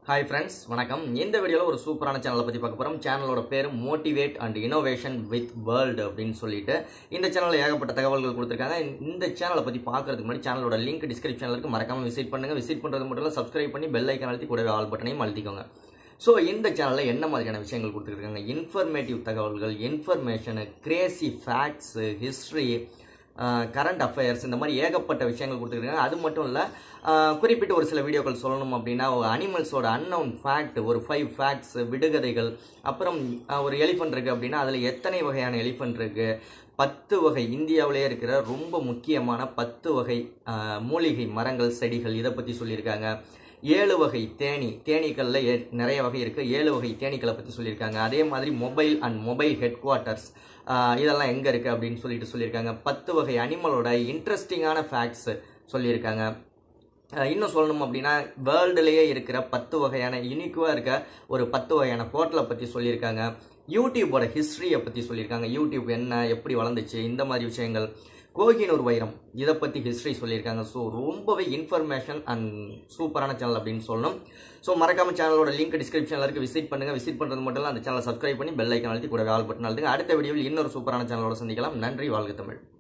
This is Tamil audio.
ஹாய் ஃப்ரெண்ட்ஸ் வணக்கம் இந்த வீடியோவில் ஒரு சூப்பரான சேனலை பற்றி பார்க்க போகிறோம் சேனலோட பேர் motivate and innovation with world அப்படின்னு சொல்லிட்டு இந்த சேனலில் ஏகப்பட்ட தகவல்கள் கொடுத்துருக்காங்க இந்த சேனலை பற்றி பார்க்கறதுக்கு முன்னாடி சேனலோட லிங்க் டிஸ்கிரிப்ஷனில் இருக்கு மறக்காம விசிட் பண்ணுங்க விசிட் பண்ணுறது மட்டும் இல்லை சப்ஸ்கிரைப் பண்ணி பெல் ஐக்கன் அழுத்தி கூடவே ஆல் பட்டனையும் அழுத்திக்கோங்க ஸோ இந்த சேனலில் என்ன மாதிரியான விஷயங்கள் கொடுத்துருக்காங்க இன்ஃபர்மேட்டிவ் தகவல்கள் information crazy facts history current affairs இந்த மாதிரி ஏகப்பட்ட விஷயங்கள் கொடுத்துருக்காங்க அது மட்டும் இல்லை குறிப்பிட்டு ஒரு சில வீடியோக்கள் சொல்லணும் அப்படின்னா அனிமல்ஸோட அன்னவுன் ஃபேக்ட் ஒரு ஃபைவ் ஃபேக்ட்ஸ் விடுகதைகள் அப்புறம் அஹ், ஒரு எலிஃபண்ட் இருக்குது அப்படின்னா அதில் எத்தனை வகையான எலிஃபண்ட் இருக்குது பத்து வகை இந்தியாவிலே இருக்கிற ரொம்ப முக்கியமான பத்து வகை அஹ், மூலிகை மரங்கள் செடிகள் இதை பற்றி சொல்லியிருக்காங்க ஏழு வகை தேனி தேனீக்களில் ஏ நிறைய வகை இருக்குது ஏழு வகை தேனீக்களை பற்றி சொல்லியிருக்காங்க அதே மாதிரி mobile and mobile headquarters இதெல்லாம் எங்கே இருக்குது அப்படின்னு சொல்லிட்டு சொல்லியிருக்காங்க பத்து வகை அனிமலோட இன்ட்ரெஸ்டிங்கான ஃபேக்ட்ஸ் சொல்லியிருக்காங்க அஹ் இன்னும் சொல்லணும் அப்படின்னா வேர்ல்டுலேயே இருக்கிற பத்து வகையான யூனிக்குவாக இருக்க ஒரு பத்து வகையான ஹோட்டலை பற்றி சொல்லியிருக்காங்க யூடியூபோட ஹிஸ்ட்ரியை பற்றி சொல்லியிருக்காங்க யூடியூப் என்ன எப்படி வளர்ந்துச்சு இந்த மாதிரி விஷயங்கள் கோகினூர் வைரம் இதை பற்றி ஹிஸ்ட்ரி சொல்லியிருக்காங்க ஸோ ரொம்பவே இன்ஃபர்மேஷன் அண்ட் சூப்பரான சேனல் அப்படின்னு சொல்லணும் ஸோ மறக்காம சேனலோட லிங்க் டிஸ்கிரிப்ஷனில் இருக்கு விசிட் பண்ணுங்க விசிட் பண்ணுறது மட்டும் இல்லை அந்த சேனலை சப்ஸ்கிரைப் பண்ணி பெல் ஐக்கன் அழுத்தி கூட ஆல் பட்டன் அழுத்துங்க அடுத்த வீடியோவில் இன்னொரு சூப்பரான சேனலோட சந்திக்கலாம் நன்றி வாழ்க தமிழ்